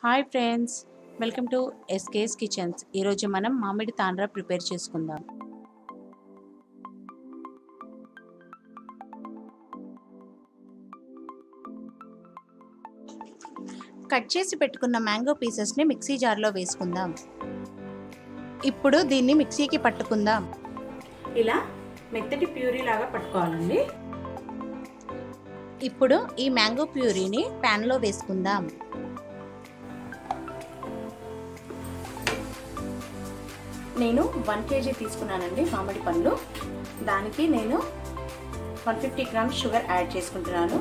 hi friends welcome to SKS kitchens ఈరోజు మనం మామిడి తాండ్ర ప్రిపేర్ చేసుకుందాం కట్ చేసి పెట్టుకున్న మ్యాంగో పీసెస్ని మిక్సీ జార్లో వేసుకుందాం ఇప్పుడు దీన్ని మిక్సీకి పట్టుకుందాం ఇలా మెత్తటి ప్యూరీ లాగా పట్టుకోవాలండి ఇప్పుడు ఈ మ్యాంగో ప్యూరీని ప్యాన్లో వేసుకుందాం నేను వన్ కేజీ తీసుకున్నానండి మామిడి పండ్లు దానికి నేను one fifty grams sugar add చేసుకుంటున్నాను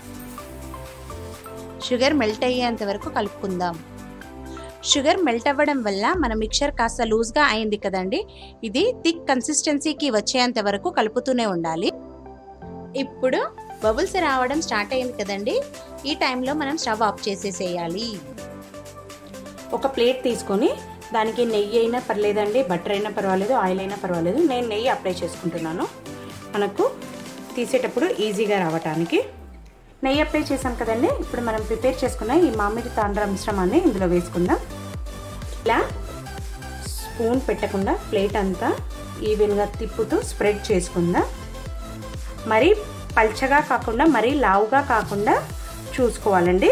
షుగర్ మెల్ట్ అయ్యేంత వరకు కలుపుకుందాం షుగర్ మెల్ట్ అవ్వడం వల్ల మన మిక్చర్ కాస్త లూజ్గా అయింది కదండి ఇది థిక్ కన్సిస్టెన్సీకి వచ్చేంత వరకు కలుపుతూనే ఉండాలి ఇప్పుడు బబుల్స్ రావడం స్టార్ట్ అయింది కదండి ఈ టైంలో మనం స్టవ్ ఆఫ్ చేసేసేయాలి ఒక ప్లేట్ తీసుకొని దానికి నెయ్యి అయినా పర్లేదండి బటర్ అయినా పర్వాలేదు ఆయిల్ అయినా పర్వాలేదు నేను నెయ్యి అప్లై చేసుకుంటున్నాను మనకు తీసేటప్పుడు ఈజీగా రావటానికి నెయ్యి అప్లై చేసాం కదండి ఇప్పుడు మనం ప్రిపేర్ చేసుకున్న ఈ మామిడి తాండ్ర మిశ్రమాన్ని ఇందులో వేసుకుందాం ఇలా స్పూన్ పెట్టకుండా ప్లేట్ అంతా ఈవెన్గా తిప్పుతూ స్ప్రెడ్ చేసుకుందాం మరీ పల్చగా కాకుండా మరీ లావుగా కాకుండా చూసుకోవాలండి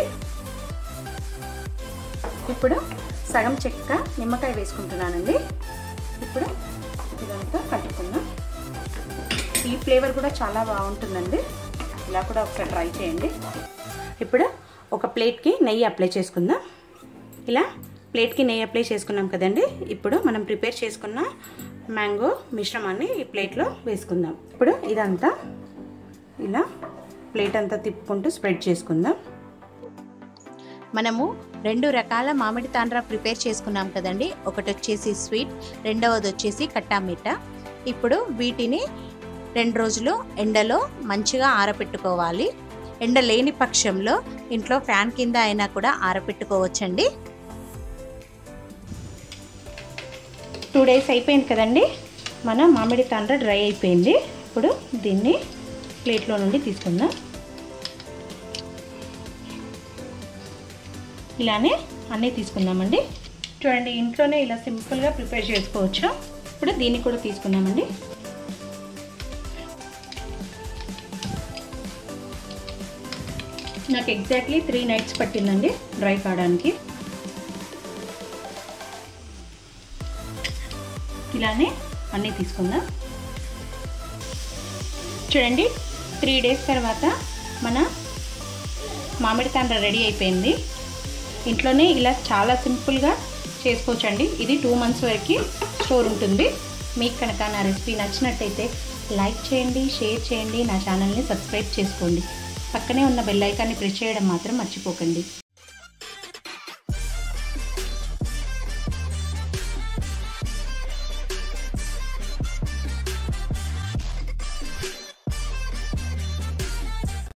ఇప్పుడు సగం చెక్క నిమ్మకాయ వేసుకుంటున్నానండి ఇప్పుడు ఇదంతా కట్టుకుందాం ఈ ఫ్లేవర్ కూడా చాలా బాగుంటుందండి ఇలా కూడా ఒకసారి ట్రై చేయండి ఇప్పుడు ఒక ప్లేట్కి నెయ్యి అప్లై చేసుకుందాం ఇలా ప్లేట్కి నెయ్యి అప్లై చేసుకున్నాం కదండి ఇప్పుడు మనం ప్రిపేర్ చేసుకున్న మ్యాంగో మిశ్రమాన్ని ఈ ప్లేట్లో వేసుకుందాం ఇప్పుడు ఇదంతా ఇలా ప్లేట్ అంతా తిప్పుకుంటూ స్ప్రెడ్ చేసుకుందాం మనము రెండు రకాల మామిడి తాండ్ర ప్రిపేర్ చేసుకున్నాం కదండి ఒకటి వచ్చేసి స్వీట్ రెండవది వచ్చేసి కట్టా మీఠా ఇప్పుడు వీటిని రెండు రోజులు ఎండలో మంచిగా ఆరపెట్టుకోవాలి ఎండ లేని పక్షంలో ఇంట్లో ఫ్యాన్ కింద అయినా కూడా ఆరపెట్టుకోవచ్చండి టూ డేస్ అయిపోయింది కదండి మన మామిడి తాండ్ర డ్రై అయిపోయింది ఇప్పుడు దీన్ని ప్లేట్లో నుండి తీసుకుందాం ఇలానే అన్నీ తీసుకుందామండి చూడండి ఇంట్లోనే ఇలా సింపుల్గా ప్రిపేర్ చేసుకోవచ్చు ఇప్పుడు దీన్ని కూడా తీసుకుందామండి నాకు ఎగ్జాక్ట్లీ త్రీ నైట్స్ పట్టిందండి డ్రై కావడానికి ఇలానే అన్నీ తీసుకుందాం చూడండి త్రీ డేస్ తర్వాత మన మామిడి తాండ్ర రెడీ అయిపోయింది ఇంట్లోనే ఇలా చాలా సింపుల్గా చేసుకోవచ్చండి ఇది టూ మంత్స్ వరకు స్టోర్ ఉంటుంది మీకు కనుక నా రెసిపీ నచ్చినట్టయితే లైక్ చేయండి షేర్ చేయండి నా ఛానల్ని సబ్స్క్రైబ్ చేసుకోండి పక్కనే ఉన్న బెల్ ఐకాన్ని ప్రెస్ చేయడం మాత్రం మర్చిపోకండి